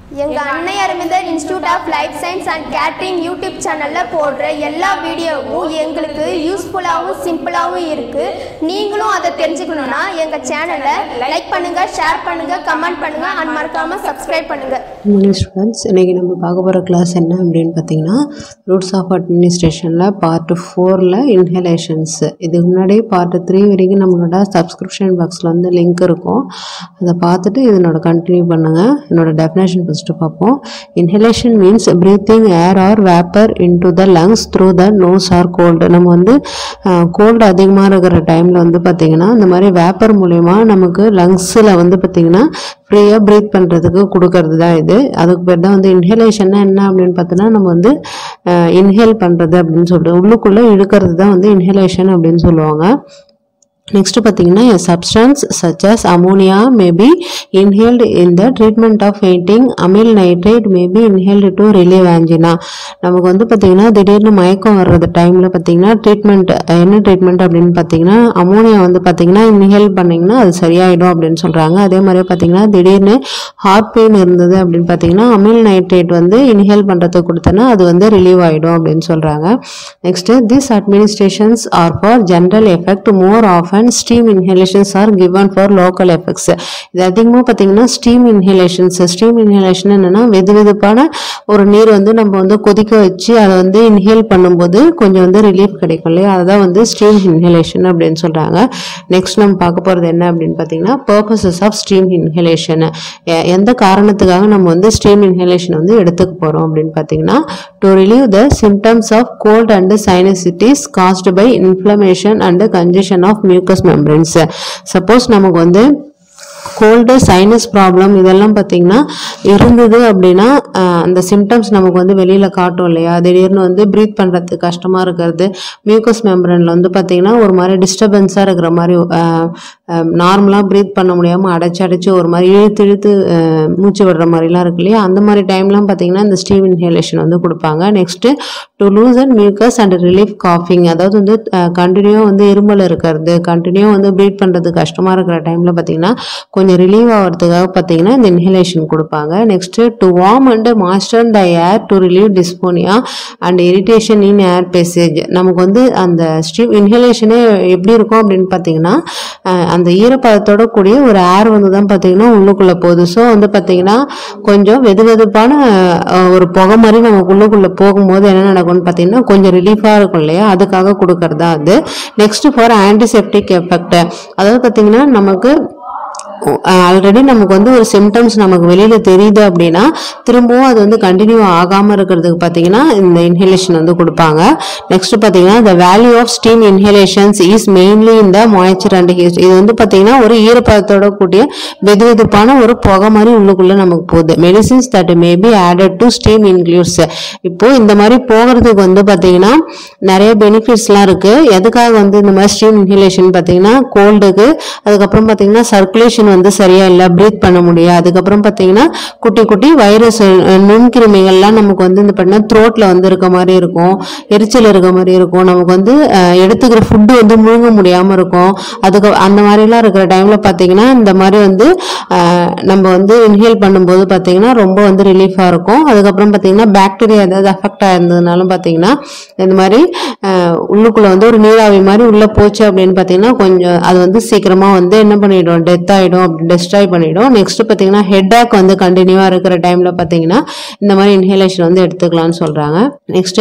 எங்க Annai Aravindar institute of life science and catering YouTube சேனல்ல போடுற எல்லா வீடியோவும் எங்களுக்கு யூஸ்ஃபுல்லாகவும் சிம்பிளாகவும் இருக்கு நீங்களும் அதை தெரிஞ்சுக்கணும்னா எங்க சேனலை லைக் பண்ணுங்க ஷேர் பண்ணுங்க கமெண்ட் பண்ணுங்க அண்ட் மறக்காம சப்ஸ்கிரைப் பண்ணுங்க மார்னிங் ஸ்டூடெண்ட்ஸ் இன்றைக்கி நம்ம பார்க்க போகிற கிளாஸ் என்ன அப்படின்னு பார்த்தீங்கன்னா ரூட்ஸ் ஆஃப் அட்மினிஸ்ட்ரேஷனில் பார்ட் ஃபோரில் இன்ஹலேஷன்ஸ் இதுக்கு முன்னாடி பார்ட் த்ரீ வரைக்கும் நம்மளோட சப்ஸ்கிரிப்ஷன் பாக்ஸில் வந்து லிங்க் இருக்கும் அதை பார்த்துட்டு இதனோட கண்டினியூ பண்ணுங்கள் என்னோட டெஃபினேஷன் ஃபஸ்ட்டு பார்ப்போம் inhalation means breathing air or vapour into the lungs through the nose or cold நம்ம வந்து கோல்டு அதிகமாக இருக்கிற டைமில் வந்து பார்த்திங்கன்னா இந்த மாதிரி வேப்பர் மூலயமா நமக்கு லங்ஸில் வந்து பார்த்திங்கன்னா ஃப்ரீயாக ப்ரீத் பண்ணுறதுக்கு கொடுக்கறது தான் இது அதுக்கு பேர் தான் வந்து இன்ஹலேஷன்னா என்ன அப்படின்னு பார்த்தோன்னா நம்ம வந்து இன்ஹேல் பண்ணுறது அப்படின்னு சொல்லிட்டு உள்ளுக்குள்ளே இழுக்கிறது தான் வந்து இன்ஹலேஷன் அப்படின்னு சொல்லுவாங்க நெக்ஸ்ட் பார்த்தீங்கன்னா a substance such as ammonia may be inhaled in the treatment of fainting amyl nitrate may be inhaled to relieve angina நமக்கு வந்து பார்த்தீங்கன்னா திடீர்னு மயக்கம் வர்றது டைமில் பார்த்தீங்கன்னா ட்ரீட்மெண்ட் என்ன ட்ரீட்மெண்ட் அப்படின்னு பார்த்தீங்கன்னா அமோனியா வந்து பார்த்தீங்கன்னா இன்ஹேல் பண்ணிங்கன்னா அது சரியாயிடும் அப்படின்னு சொல்கிறாங்க அதே மாதிரி பார்த்தீங்கன்னா திடீர்னு ஹார்ட் பெயின் இருந்தது அப்படின்னு பார்த்தீங்கன்னா அமில் நைட்ரேட் வந்து இன்ஹேல் பண்ணுறதுக்கு கொடுத்தோன்னா அது வந்து ரிலீவ் ஆகிடும் அப்படின்னு சொல்கிறாங்க next this administrations are for general effect more often steam inhalations are given for local effects இது அதிகமாக பார்த்தீங்கன்னா ஸ்டீம் இன்ஹலேஷன்ஸ் ஸ்டீம் இன்ஹலேஷன் என்னென்னா வெது வெதுப்பான ஒரு நீர் வந்து நம்ம வந்து கொதிக்க வச்சு அதை வந்து இன்ஹேல் பண்ணும்போது கொஞ்சம் வந்து ரிலீஃப் கிடைக்கும் இல்லையா அதுதான் வந்து ஸ்டீம் இன்ஹலேஷன் அப்படின்னு சொல்கிறாங்க நெக்ஸ்ட் நம்ம பார்க்க போகிறது என்ன அப்படின்னு பார்த்தீங்கன்னா பர்பசஸ் ஆஃப் ஸ்டீம் இன்ஹலேஷன் எந்த காரணத்துக்காக நம்ம வந்து ஸ்டீம் இன்ஹலேஷன் வந்து எடுத்துக்க போகிறோம் அப்படின்னு பார்த்தீங்கன்னா to relieve the symptoms of cold and sinusitis caused by inflammation and congestion of mucous membranes suppose நமக்கு வந்து கோல்டு சைனஸ் ப்ராப்ளம் இதெல்லாம் பார்த்தீங்கன்னா இருந்தது அப்படின்னா ஆஹ், அந்த சிம்டம்ஸ் நமக்கு வந்து வெளியில் காட்டும் இல்லையா திடீர்னு வந்து ப்ரீத் பண்ணுறதுக்கு கஷ்டமாக இருக்கிறது மியூக்கஸ் மெம்பரனில் வந்து பார்த்தீங்கன்னா ஒரு மாதிரி டிஸ்டர்பன்ஸாக இருக்கிற மாதிரி நார்மலாக ப்ரீத் பண்ண முடியாமல் அடைச்சு அடைச்சு ஒரு மாதிரி இழுத்து இழுத்து ஆஹ், மூச்சு விடுற மாதிரிலாம் இருக்கு இல்லையா அந்த மாதிரி டைம்லாம் பார்த்தீங்கன்னா இந்த ஸ்டீம் இன்ஹேலேஷன் வந்து கொடுப்பாங்க next to loose and mucus and relief காஃபிங் அதாவது வந்து கண்டினியூவாக வந்து இருமல் இருக்கிறது கண்டினியூ வந்து ப்ரீத் பண்ணுறது கஷ்டமாக இருக்கிற டைமில் பார்த்தீங்கன்னா கொஞ்சம் ரிலீவ் ஆகிறதுக்காக பார்த்தீங்கன்னா இந்த இன்ஹலேஷன் கொடுப்பாங்க next to warm and master the air to relieve dysphonia and irritation in air passage நமக்கு வந்து அந்த ஸ்டீம் இன்ஹலேஷனே எப்படி இருக்கும் அப்படின்னு பார்த்தீங்கன்னா அஹ், அந்த ஈரப்பதத்தோட கூடிய ஒரு ஏர் வந்து தான் பார்த்தீங்கன்னா உள்ளுக்குள்ளே போகுது ஸோ வந்து பார்த்தீங்கன்னா கொஞ்சம் வெது வெதுப்பான அஹ், ஒரு புகை மாதிரி நமக்கு உள்ளுக்குள்ளே போகும்போது என்ன நடக்கும்னு பார்த்தீங்கன்னா கொஞ்சம் ரிலீஃபாக இருக்கும் இல்லையா அதுக்காக கொடுக்கறதா அது நெக்ஸ்ட் ஃபார் ஆன்டிசெப்டிக் எஃபெக்ட் அதாவது பார்த்தீங்கன்னா நமக்கு ஆல்ரெடி நமக்கு வந்து ஒரு சிம்டம்ஸ் நமக்கு வெளியில தெரியுது அப்படின்னா திரும்பவும் அது வந்து கண்டினியூ ஆகாம இருக்கிறதுக்கு பார்த்தீங்கன்னா இந்த இன்ஹலேஷன் வந்து கொடுப்பாங்க நெக்ஸ்ட் பார்த்தீங்கன்னா the value of steam inhalations is mainly இந்த மாய்ச்சர் அண்ட் ஹீட் இது வந்து பார்த்தீங்கன்னா ஒரு ஈரப்பதத்தோட கூடிய வெது வெதுப்பான ஒரு புகை மாதிரி உள்ளுக்குள்ள நமக்கு போகுது medicines that may be added to steam includes இப்போ இந்த மாதிரி போகிறதுக்கு வந்து பார்த்தீங்கன்னா நிறைய பெனிஃபிட்ஸ்லாம் இருக்கு எதுக்காக வந்து இந்த மாதிரி ஸ்டீம் இன்ஹலேஷன் பார்த்தீங்கன்னா கோல்டுக்கு அதுக்கப்புறம் பார்த்தீங்கன்னா சர்க்குலேஷன் வந்து சரியா இல்லை ப்ரீத் பண்ண முடியாது அதுக்கப்புறம் பார்த்தீங்கன்னா குட்டி குட்டி வைரஸ் நுண்கிருமிகள்லாம் நமக்கு வந்து இந்த பண்ண த்ரோட்ல வந்து இருக்க மாதிரி இருக்கும் எரிச்சல் இருக்க மாதிரி இருக்கும் நமக்கு வந்து அஹ், எடுத்துக்கிற ஃபுட்டு வந்து முழுங்க முடியாம இருக்கும் அதுக்கு அந்த மாதிரிலாம் இருக்கிற டைம்ல பார்த்தீங்கன்னா இந்த மாதிரி வந்து அஹ், நம்ம வந்து இன்ஹேல் பண்ணும்போது பார்த்தீங்கன்னா ரொம்ப வந்து ரிலீஃபாக இருக்கும் அதுக்கப்புறம் பார்த்தீங்கன்னா பாக்டீரியா ஏதாவது அஃபெக்ட் ஆயிருந்ததுனாலும் பார்த்தீங்கன்னா இந்த மாதிரி அஹ், உள்ளுக்குள்ள வந்து ஒரு நீராவி மாதிரி உள்ள போச்சு அப்படின்னு பார்த்தீங்கன்னா கொஞ்சம் அது வந்து சீக்கிரமா வந்து என்ன பண்ணிடும் டெத் ஆயிடும் அப்படி டெஸ்ட்ராய் பண்ணிடும் நெக்ஸ்ட் பார்த்தீங்கன்னா ஹெட்ஏக் வந்து கண்டினியூவா இருக்கிற டைம்ல பார்த்தீங்கன்னா இந்த மாதிரி இன்ஹேலேஷன் வந்து எடுத்துக்கலாம்னு சொல்றாங்க நெக்ஸ்ட்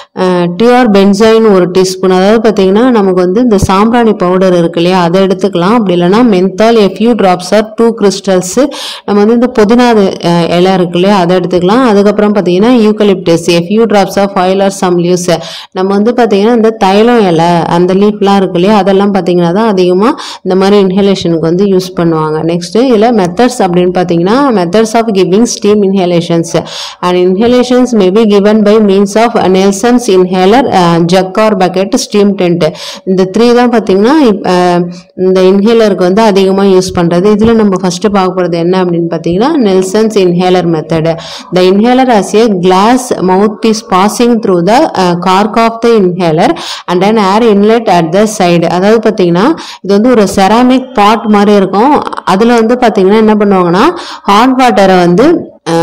டிஆர் பென்சைன் ஒரு டீஸ்பூன் அதாவது பார்த்தீங்கன்னா நமக்கு வந்து இந்த சாம்பிராணி பவுடர் இருக்கு இல்லையா அதை எடுத்துக்கலாம் அப்படி இல்லைன்னா menthol a few drops or two crystals நம்ம வந்து இந்த புதினா அஹ், இலை இருக்கு இல்லையா அதை எடுத்துக்கலாம் அதுக்கப்புறம் பார்த்தீங்கன்னா eucalyptus a few drops of oil or some leaves நம்ம வந்து பார்த்தீங்கன்னா இந்த தைலம் இலை அந்த லீஃப்லாம் இருக்கு இல்லையா அதெல்லாம் பார்த்தீங்கன்னா தான் அதிகமாக இந்த மாதிரி இன்ஹலேஷனுக்கு வந்து யூஸ் பண்ணுவாங்க நெக்ஸ்ட் இதில் மெத்தட்ஸ் அப்படின்னு பார்த்தீங்கன்னா methods of giving steam inhalations and inhalations may be given by means of Nelson's inhaler jug or bucket steam tent இந்த த்ரீ தான் பார்த்தீங்கன்னா இப்- அஹ், இந்த இன்ஹேலருக்கு வந்து அதிகமாக யூஸ் பண்ணுறது இதில் நம்ம ஃபர்ஸ்ட் பார்க்க போகிறது என்ன அப்படின்னு பார்த்தீங்கன்னா Nelson's inhaler method the inhaler as a glass mouthpiece passing through the uh, cork of the inhaler and an air inlet at the side அதாவது பார்த்தீங்கன்னா இது வந்து ஒரு செராமிக் பாட் மாதிரி இருக்கும் அதில் வந்து பார்த்தீங்கன்னா என்ன பண்ணுவாங்கன்னா ஹாட் வாட்டரை வந்து அஹ்,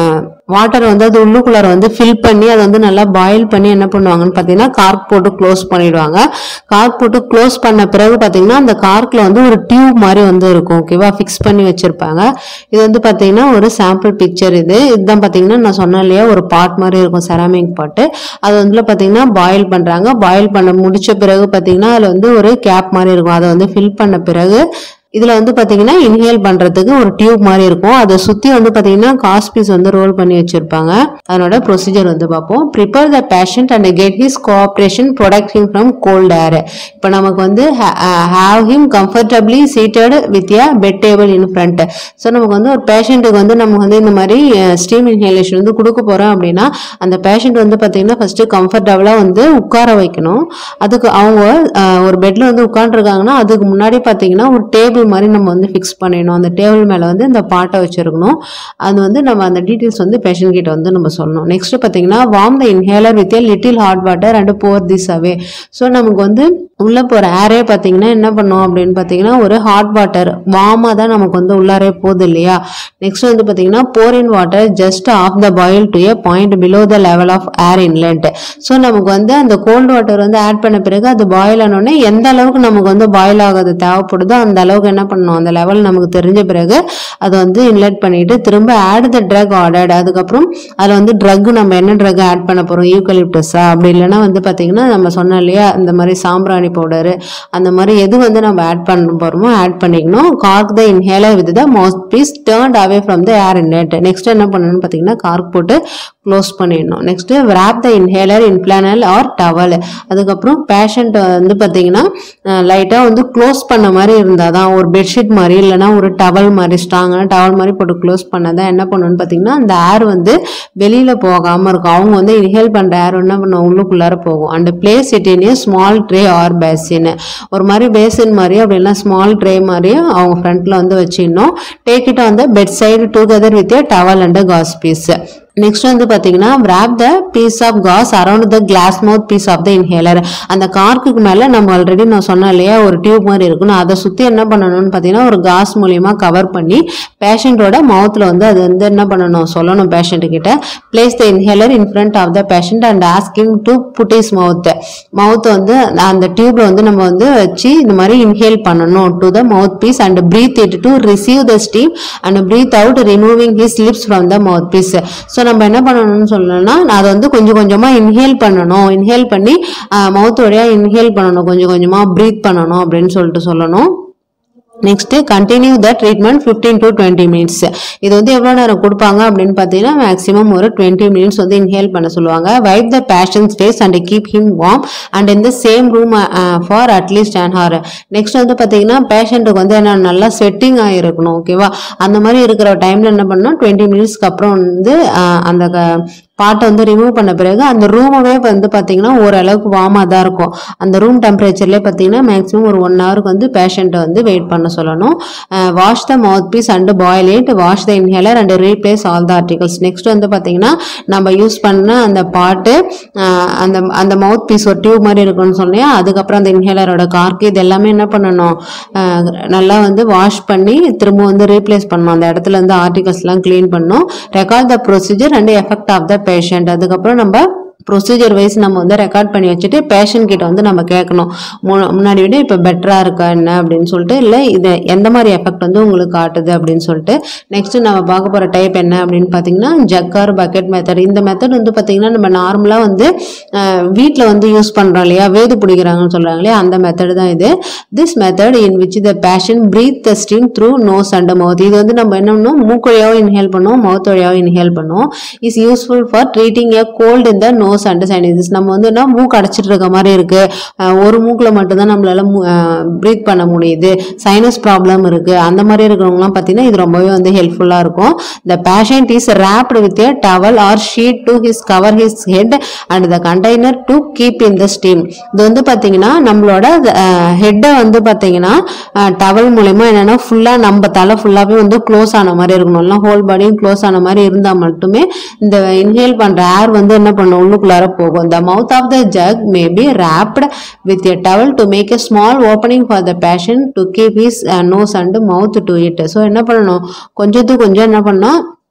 வாட்டர் வந்து அது உள்ளுக்குள்ளார வந்து ஃபில் பண்ணி அதை வந்து நல்லா பாயில் பண்ணி என்ன பண்ணுவாங்கன்னு பார்த்தீங்கன்னா கார்க் போட்டு க்ளோஸ் பண்ணிடுவாங்க கார்க் போட்டு க்ளோஸ் பண்ண பிறகு பார்த்தீங்கன்னா அந்த கார்க்கில் வந்து ஒரு டியூப் மாதிரி வந்து இருக்கும் ஓகேவா ஃபிக்ஸ் பண்ணி வச்சிருப்பாங்க இது வந்து பார்த்தீங்கன்னா ஒரு சாம்பிள் பிக்சர் இது இதுதான் பார்த்தீங்கன்னா நான் சொன்னேன் இல்லையா ஒரு பாட் மாதிரி இருக்கும் செராமிக் பாட்டு அது வந்து பார்த்தீங்கன்னா பாயில் பண்ணுறாங்க பாயில் பண்ண முடிச்ச பிறகு பார்த்தீங்கன்னா அதில் வந்து ஒரு கேப் மாதிரி இருக்கும் அதை வந்து ஃபில் பண்ண பிறகு இதுல வந்து பாத்தீங்கன்னா இன்ஹேல் பண்றதுக்கு ஒரு டியூப் மாதிரி இருக்கும் அதை சுத்தி வந்து பாத்தீங்கன்னா காஸ்பீஸ் வந்து ரோல் பண்ணி வச்சிருப்பாங்க அதனோட ப்ரொசீஜர் வந்து பார்ப்போம் prepare the patient and get his cooperation protect him from cold air இப்போ நமக்கு வந்து have him comfortably seated with a bed table in front so நமக்கு வந்து ஒரு பேஷண்ட்டுக்கு வந்து நம்ம வந்து இந்த மாதிரி ஸ்டீம் இன்ஹேலேஷன் வந்து கொடுக்க போறோம் அப்படின்னா அந்த பேஷண்ட் வந்து பாத்தீங்கன்னா ஃபர்ஸ்ட் கம்ஃபர்டபுளா வந்து உட்கார வைக்கணும் அதுக்கு அவங்க அஹ், ஒரு பெட்ல வந்து உட்காந்துருக்காங்கன்னா அதுக்கு முன்னாடி பாத்தீங்கன்னா ஒரு டேபிள் மாதிரி நம்ம வந்து ஃபிக்ஸ் பண்ணிடணும் அந்த டேபிள் மேல வந்து இந்த பாட்டை வச்சிருக்கணும் அது வந்து நம்ம அந்த டீட்டெயில்ஸ் வந்து பேஷண்ட் கிட்ட வந்து நம்ம சொல்லணும் நெக்ஸ்ட் பாத்தீங்கன்னா warm the inhaler with a little hot water and pour this away so நமக்கு வந்து உள்ள போற ஏரே பாத்தீங்கன்னா என்ன பண்ணும் அப்படின்னு பாத்தீங்கன்னா ஒரு ஹாட் வாட்டர் வார்மா தான் நமக்கு வந்து உள்ளாரே போகுது இல்லையா நெக்ஸ்ட் வந்து பாத்தீங்கன்னா pour in water just off the boil to a point below the level of air inlet so நமக்கு வந்து அந்த கோல்டு வாட்டர் வந்து ஆட் பண்ண பிறகு அது பாயில் ஆனோடனே எந்த அளவுக்கு நமக்கு வந்து பாயில் ஆகாது தேவைப்படுதோ அந்த அளவுக்கு என்ன பண்ணணும் அந்த லெவல் நமக்கு தெரிஞ்ச பிறகு அதை வந்து இன்லெட் பண்ணிட்டு திரும்ப ஆட் த ட்ரக் ஆர்டர்ட் அதுக்கப்புறம் அதில் வந்து ட்ரக் நம்ம என்ன ட்ரக் ஆட் பண்ண போறோம் யூக்கலிப்டஸா அப்படி இல்லைன்னா வந்து பாத்தீங்கன்னா நம்ம சொன்னோம் இல்லையா இந்த மாதிரி சாம்பிராணி பவுடரு அந்த மாதிரி எது வந்து நம்ம ஆட் பண்ண போறோமோ ஆட் பண்ணிக்கணும் cork the inhaler with the mouthpiece turned away from the air inlet next என்ன பண்ணணும்னு பார்த்தீங்கன்னா கார்க் போட்டு க்ளோஸ் பண்ணிடணும் next wrap the inhaler in flannel or towel அதுக்கப்புறம் பேஷண்ட் வந்து பார்த்தீங்கன்னா லைட்டாக வந்து க்ளோஸ் பண்ண மாதிரி இருந்தால் தான் ஒரு பெட்ஷீட் மாதிரி இல்லைன்னா ஒரு டவல் மாதிரி ஸ்ட்ராங்கான டவல் மாதிரி போட்டு க்ளோஸ் பண்ணாதான் என்ன பண்ணணும்னு பார்த்தீங்கன்னா அந்த ஏர் வந்து வெளியில் போகாமல் இருக்கும் அவங்க வந்து இன்ஹேல் பண்ணுற ஏர் என்ன பண்ணும் உள்ளுக்குள்ளார போகும் and place it in a small tray or basin ஒரு மாதிரி பேசின் மாதிரி அப்படின்னா ஸ்மால் ட்ரே மாதிரி அவங்க ஃப்ரண்ட்ல வந்து வச்சிடணும் take it on the bedside together with a towel and gauze piece next வந்து பாத்தீங்கன்னா wrap the piece of gauze around the glass mouthpiece of the inhaler அந்த கார்க்குக்கு மேல நம்ம ஆல்ரெடி நான் சொன்னேன் இல்லையா ஒரு டியூப் மாதிரி இருக்கணும் அதை சுத்தி என்ன பண்ணணும்னு பாத்தீங்கன்னா ஒரு காஸ் மூலியமா கவர் பண்ணி பேஷண்டோட மவுத்ல வந்து அது வந்து என்ன பண்ணணும் சொல்லணும் பேஷண்ட் கிட்ட place the inhaler in front of the patient and asking to put his mouth mouth வந்து அந்த டியூப்ல வந்து நம்ம வந்து வச்சு இந்த மாதிரி இன்ஹேல் பண்ணணும் to the mouthpiece and breathe it to receive the steam and breathe out removing his lips from the mouthpiece so நம்ம என்ன பண்ணணும்னு சொல்லணும்னா அதை வந்து கொஞ்சம் கொஞ்சமா இன்ஹேல் பண்ணணும் இன்ஹேல் பண்ணி மவுத் வழியா இன்ஹேல் பண்ணணும் கொஞ்சம் கொஞ்சமா பிரீத் பண்ணணும் அப்படின்னு சொல்லிட்டு சொல்லணும் next continue the treatment fifteen to twenty minutes இது வந்து எவ்வளோ நேரம் கொடுப்பாங்க அப்படின்னு பார்த்தீங்கன்னா மேக்ஸிமம் ஒரு டுவெண்ட்டி மினிட்ஸ் வந்து இன்ஹேல் பண்ண சொல்லுவாங்க wipe the patient's face and keep him warm and இந்த same room for at least an hour next வந்து பார்த்தீங்கன்னா பேஷண்ட்டுக்கு வந்து என்ன நல்லா ஸ்வெட்டிங் ஆகிருக்கணும் ஓகேவா அந்த மாதிரி இருக்கிற டைமில் என்ன பண்ணணும் டுவெண்ட்டி மினிட்ஸ்க்கு அப்புறம் வந்து அஹ், அந்த க- பாட்டை வந்து ரிமூவ் பண்ண பிறகு அந்த ரூமவே வந்து பார்த்தீங்கன்னா ஓரளவுக்கு வார்மாக தான் இருக்கும் அந்த ரூம் டெம்பரேச்சர்லேயே பார்த்தீங்கன்னா மேக்ஸிமம் ஒரு ஒன் ஹவருக்கு வந்து பேஷண்ட்டை வந்து வெயிட் பண்ண சொல்லணும் wash the mouthpiece and boil it wash the inhaler and replace all the articles next வந்து பார்த்தீங்கன்னா நம்ம யூஸ் பண்ண அந்த பாட்டு அஹ், அந்த அந்த மவுத் பீஸ் ஒரு டியூப் மாதிரி இருக்கும்னு சொன்னேன் அதுக்கப்புறம் அந்த இன்ஹேலரோட கார்க்கு இது எல்லாமே என்ன பண்ணணும் அஹ், நல்லா வந்து வாஷ் பண்ணி திரும்ப வந்து ரீப்ளேஸ் பண்ணணும் அந்த இடத்துல இருந்து ஆர்டிகல்ஸ்லாம் க்ளீன் பண்ணணும் record the procedure and effect of the patient அதுக்கப்புறம் நம்ம ப்ரொசீஜர் வைஸ் நம்ம வந்து ரெக்கார்ட் பண்ணி வச்சுட்டு பேஷண்ட் கிட்ட வந்து நம்ம கேட்கணும் மு- முன்னாடி விட இப்போ பெட்டராக இருக்கா என்ன அப்படின்னு சொல்லிட்டு இல்லை இது எந்த மாதிரி எஃபெக்ட் வந்து உங்களுக்கு காட்டுது அப்படின்னு சொல்லிட்டு நெக்ஸ்ட் நம்ம பார்க்க போகிற டைப் என்ன அப்படின்னு பார்த்தீங்கன்னா ஜக்கார் பக்கெட் மெத்தட் இந்த மெத்தட் வந்து பார்த்தீங்கன்னா நம்ம நார்மலாக வந்து வீட்டில் வந்து யூஸ் பண்ணுறோம் இல்லையா வேது பிடிக்கிறாங்கன்னு சொல்கிறாங்க இல்லையா அந்த மெத்தட் தான் இது this method in which the patient breathe the steam through nose and mouth இது வந்து நம்ம என்ன பண்ணணும் மூக்கு வழியாகவும் இன்ஹேல் பண்ணுவோம் மவுத் வழியாகவும் இன்ஹேல் பண்ணுவோம் is useful for treating a cold in the nose and sinuses நம்ம வந்து என்ன மூக்கு அடைச்சிட்டு இருக்க மாதிரி இருக்கு அஹ் ஒரு மூக்கில் மட்டும்தான் நம்மளால ப்ரீத் பண்ண முடியுது சைனஸ் ப்ராப்ளம் இருக்கு அந்த மாதிரி இருக்கிறவங்கலாம் பார்த்தீங்கன்னா இது ரொம்பவே வந்து ஹெல்ப்ஃபுல்லாக இருக்கும் the patient is wrapped with a towel or sheet to his cover his head and the container to keep in the steam இது வந்து பார்த்தீங்கன்னா நம்மளோட ஹெட்டை வந்து பார்த்தீங்கன்னா டவல் மூலயமா என்னன்னா ஃபுல்லாக நம்ம தலை ஃபுல்லாகவே வந்து க்ளோஸ் ஆன மாதிரி இருக்கணும் இல்லை ஹோல் பாடியும் க்ளோஸ் ஆன மாதிரி இருந்தால் மட்டுமே இந்த இன்ஹேல் பண்ணுற ஏர் வந்து என்ன பண்ணும் உள்ளுக்குள்ளார போகும் the mouth of the jug may be wrapped with a towel to make a small opening for the patient to keep his uh, nose and mouth to it so என்ன பண்ணணும் கொஞ்சத்துக்கு கொஞ்சம் என்ன பண்ணணும்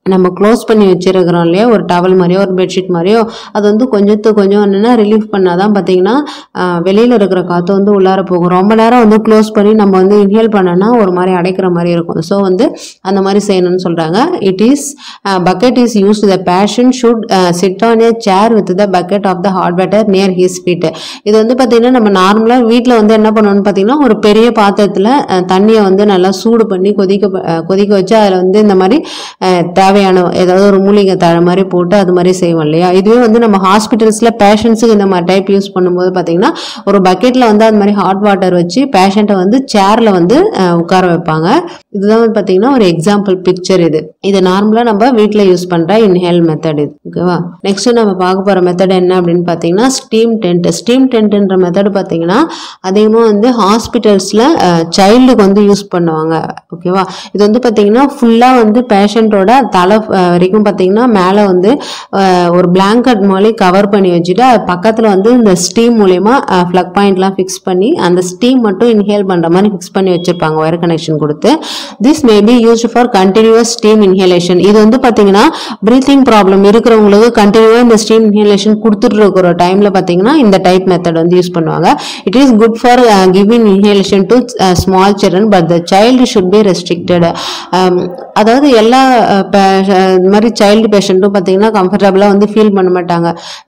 நம்ம க்ளோஸ் பண்ணி வச்சிருக்கிறோம் இல்லையா ஒரு டவல் மாதிரியோ ஒரு பெட்ஷீட் மாதிரியோ அது வந்து கொஞ்சத்துக்கு கொஞ்சம் என்னென்னா ரிலீஃப் பண்ணாதான் பார்த்தீங்கன்னா வெளியில் இருக்கிற காற்று வந்து உள்ளார போகும் ரொம்ப நேரம் வந்து க்ளோஸ் பண்ணி நம்ம வந்து இன்ஹேல் பண்ணோன்னா ஒரு மாதிரி அடைக்கிற மாதிரி இருக்கும் ஸோ வந்து அந்த மாதிரி செய்யணும்னு சொல்கிறாங்க it is bucket is use the patient should sit on a chair with the bucket of the hot water near his feet இது வந்து பார்த்தீங்கன்னா நம்ம நார்மலாக வீட்டில் வந்து என்ன பண்ணணும்னு பார்த்தீங்கன்னா ஒரு பெரிய பாத்திரத்தில் தண்ணியை வந்து நல்லா சூடு பண்ணி கொதிக்க ப- அஹ், கொதிக்க வச்சு அதில் வந்து இந்த மாதிரி அஹ், தேவையான ஏதாவது ஒரு மூலிகை தழை மாதிரி போட்டு அது மாதிரி செய்வோம் இல்லையா இதுவே வந்து நம்ம ஹாஸ்பிட்டல்ஸில் பேஷண்ட்ஸுக்கு இந்த மாதிரி டைப் யூஸ் பண்ணும்போது பார்த்தீங்கன்னா ஒரு பக்கெட்டில் வந்து அது மாதிரி ஹாட் வாட்டர் வச்சு பேஷண்ட்டை வந்து சேரில் வந்து அஹ், உட்கார வைப்பாங்க இதுதான் வந்து பார்த்தீங்கன்னா ஒரு எக்ஸாம்பிள் பிக்சர் இது இது நார்மலாக நம்ம வீட்டில் யூஸ் பண்ணுற இன்ஹேல் மெத்தட் இது ஓகேவா நெக்ஸ்ட் நம்ம பார்க்க போகிற மெத்தட் என்ன அப்படின்னு பார்த்தீங்கன்னா ஸ்டீம் டென்ட் ஸ்டீம் டென்ட்ன்ற மெத்தட் பார்த்தீங்கன்னா அதிகமாக வந்து ஹாஸ்பிட்டல்ஸில் சைல்டுக்கு வந்து யூஸ் பண்ணுவாங்க ஓகேவா இது வந்து பார்த்தீங்கன்னா ஃபுல்லாக வந்து பேஷண்ட்டோட தலை அஹ், வரைக்கும் பார்த்தீங்கன்னா மேலே வந்து அஹ், ஒரு பிளாங்கெட் மாதிரி கவர் பண்ணி வச்சுட்டு அது பக்கத்தில் வந்து இந்த ஸ்டீம் மூலயமா ஃப்ளக் பாயிண்ட்லாம் ஃபிக்ஸ் பண்ணி அந்த ஸ்டீம் மட்டும் இன்ஹேல் பண்ணுற மாதிரி ஃபிக்ஸ் பண்ணி வச்சிருப்பாங்க ஒயர் கனெக்ஷன் கொடுத்து this may be used for continuous steam inhalation இது வந்து பார்த்தீங்கன்னா ப்ரீத்திங் ப்ராப்ளம் இருக்கிறவங்களுக்கு கண்டினியூவாக இந்த ஸ்டீம் இன்ஹேலேஷன் கொடுத்துட்டு இருக்கிற டைமில் பார்த்தீங்கன்னா இந்த டைப் மெத்தட் வந்து யூஸ் பண்ணுவாங்க it is good for giving inhalation to small children but the child should be restricted அதாவது எல்லா அஹ், pa- அஹ், இந்த மாதிரி சைல்டு பேஷண்ட்டும் பார்த்தீங்கன்னா கம்ஃபர்டபுளாக வந்து ஃபீல் பண்ண மாட்டாங்க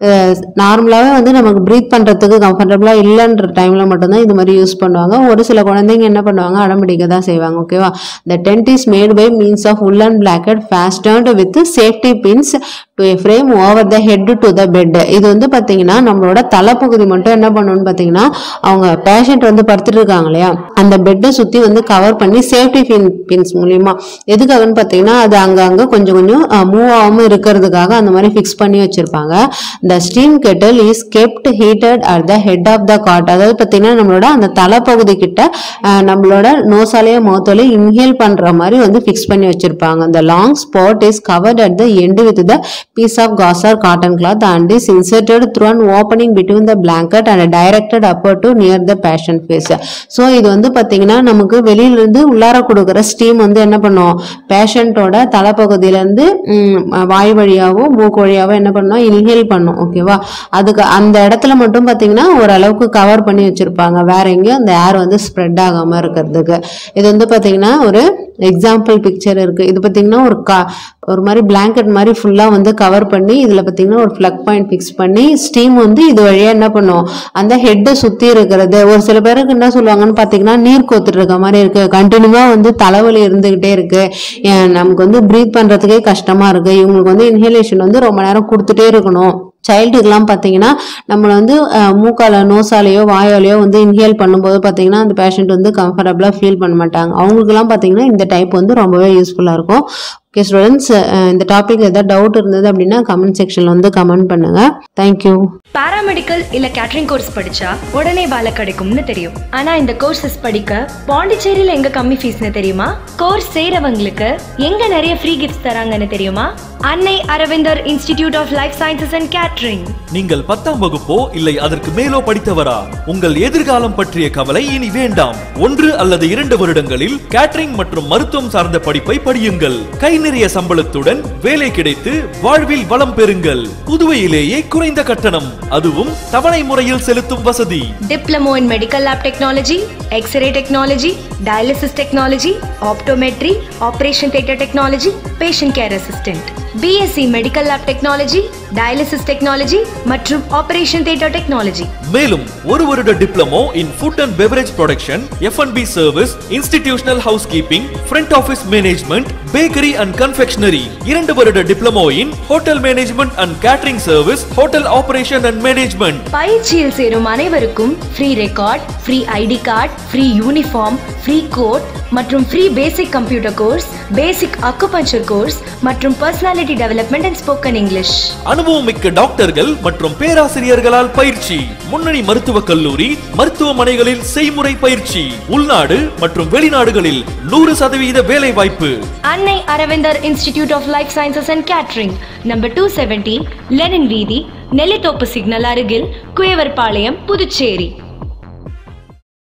நார்மலாகவே வந்து நமக்கு ப்ரீத் பண்ணுறதுக்கு கம்ஃபர்டபுளாக இல்லைன்ற டைமில் மட்டும்தான் இது மாதிரி யூஸ் பண்ணுவாங்க ஒரு சில குழந்தைங்க என்ன பண்ணுவாங்க அடம்பிடிக்க தான் செய்வாங்க ஓகேவா the tent is made by means of woollen blanket fastened with safety pins to a frame over the head to the bed இது வந்து பார்த்தீங்கன்னா நம்மளோட தலைப்பகுதி மட்டும் என்ன பண்ணணும்னு பார்த்தீங்கன்னா அவங்க பேஷண்ட் வந்து படுத்துட்டு இருக்காங்க இல்லையா அந்த பெட்டை சுற்றி வந்து கவர் பண்ணி சேஃப்டி பின் பின்ஸ் மூலியமா எதுக்காகன்னு பார்த்தீங்கன்னா அது அங்கங்கே கொஞ்சம் கொஞ்சம் மூவ் ஆகாமல் இருக்கிறதுக்காக அந்த மாதிரி ஃபிக்ஸ் பண்ணி வச்சிருப்பாங்க the steam kettle is kept heated at the head of the cot அதாவது பார்த்தீங்கன்னா நம்மளோட அந்த தலைப்பகுதி கிட்ட அஹ், நம்மளோட நோசாலேயோ மோத்தாலேயோ இன்ஹேல் பண்ற மாதிரி வந்து ஃபிக்ஸ் பண்ணி வச்சிருப்பாங்க the long spot is covered at the end with the piece of gauze or cotton cloth and is inserted through an opening between the blanket and directed upward to near the patient face so இது வந்து பார்த்தீங்கன்னா நமக்கு வெளியில இருந்து உள்ளார கொடுக்குற steam வந்து என்ன பண்ணும் பேஷண்ட்டோட தலைப்பகுதியிலேருந்து வாய் வழியாவோ மூக்கு வழியாவோ என்ன பண்ணும் இன்ஹேல் பண்ணும் ஓகேவா அதுக்கு அந்த இடத்துல மட்டும் பார்த்தீங்கன்னா ஓரளவுக்கு கவர் பண்ணி வச்சிருப்பாங்க வேற எங்கேயும் அந்த ஏர் வந்து ஸ்ப்ரெட் ஆகாம இருக்கிறதுக்கு இது வந்து பார்த்தீங்கன்னா ஒரு எக்ஸாம்பிள் பிக்சர் இருக்கு இது பார்த்தீங்கன்னா ஒரு கா ஒரு மாதிரி பிளாங்கெட் மாதிரி ஃபுல்லாக வந்து கவர் பண்ணி இதில் பார்த்தீங்கன்னா ஒரு ஃப்ளக் பாயிண்ட் ஃபிக்ஸ் பண்ணி ஸ்டீம் வந்து இது வழியாக என்ன பண்ணும் அந்த ஹெட்டை சுற்றி இருக்கிறது ஒரு சில பேருக்கு என்ன சொல்லுவாங்கன்னு பார்த்தீங்கன்னா நீர் கோத்துட்டு இருக்க மாதிரி இருக்கு கண்டினியூவாக வந்து தலைவலி இருந்துகிட்டே இருக்கு ஏன் நமக்கு வந்து ப்ரீத் பண்ணுறதுக்கே கஷ்டமா இருக்கு இவங்களுக்கு வந்து இன்ஹேலேஷன் வந்து ரொம்ப நேரம் கொடுத்துட்டே இருக்கணும் சைல்டுக்கெல்லாம் பார்த்தீங்கன்னா நம்மளை வந்து அஹ், மூக்கால நோசாலேயோ வாயாலேயோ வந்து இன்ஹேல் பண்ணும்போது பார்த்தீங்கன்னா அந்த பேஷண்ட் வந்து கம்ஃபர்டபுளாக ஃபீல் பண்ண மாட்டாங்க அவங்களுக்குலாம் பார்த்தீங்கன்னா இந்த டைப் வந்து ரொம்பவே யூஸ்ஃபுல்லாக இருக்கும் ஓகே ஸ்டூடெண்ட்ஸ் இந்த டாபிக் ஏதாவது டவுட் இருந்தது அப்படின்னா கமெண்ட் செக்ஷனில் வந்து கமெண்ட் பண்ணுங்க தேங்க்யூ பாராமெடிக்கல் இல்ல கேட்டரிங் கோர்ஸ் படிச்சா உடனே வேலை கிடைக்கும்னு தெரியும் ஆனா இந்த கோர்சஸ் படிக்க பாண்டிச்சேரியில எங்க கம்மி ஃபீஸ்னு தெரியுமா கோர்ஸ் செய்றவங்களுக்கு எங்க நிறைய ஃப்ரீ கிஃப்ட்ஸ் தராங்கன்னு தெரியுமா Annai Aravindar institute of life sciences and catering நீங்கள் பத்தாம் வகுப்போ இல்லை அதற்கு மேலோ படித்தவரா உங்கள் எதிர்காலம் பற்றிய கவலை இனி வேண்டாம் ஒன்று அல்லது இரண்டு வருடங்களில் கேட்டரிங் மற்றும் மருத்துவம் சார்ந்த படிப்பை படியுங்கள் கை நிறைய சம்பளத்துடன் வேலை கிடைத்து வாழ்வில் வளம் பெறுங்கள் புதுவையிலேயே குறைந்த கட்டணம் அதுவும் தவணை முறையில் செலுத்தும் வசதி diploma in medical lab technology X ray technology dialysis technology optometry operation theatre technology patient care assistant BSc medical lab technology dialysis technology மற்றும் ஆபரேஷன் தியேட்டர் டெக்னாலஜி மேலும் ஒரு வருட diploma in food and beverage production FNB service institutional housekeeping front office management bakery and confectionery இரண்டு வருட diploma in hotel management and catering service hotel operation and management பயிற்சியில் சேரும் அனைவருக்கும் free record free ID card free uniform free coat மற்றும் free basic computer course basic acupuncture course மற்றும் personality development and spoken English அனுபவமிக்க டாக்டர்கள் மற்றும் பேராசிரியர்களால் பயிற்சி முன்னணி மருத்துவக் கல்லூரி மருத்துவமனைகளில் செய்முறை பயிற்சி உள்நாடு மற்றும் வெளிநாடுகளில் நூறு சதவீத வேலை வாய்ப்பு Annai Aravindar institute of life sciences and catering number two seventy Lenin வீதி நெல்லித்தோப்பு சிக்னல் அருகில் குயவர்பாளையம் புதுச்சேரி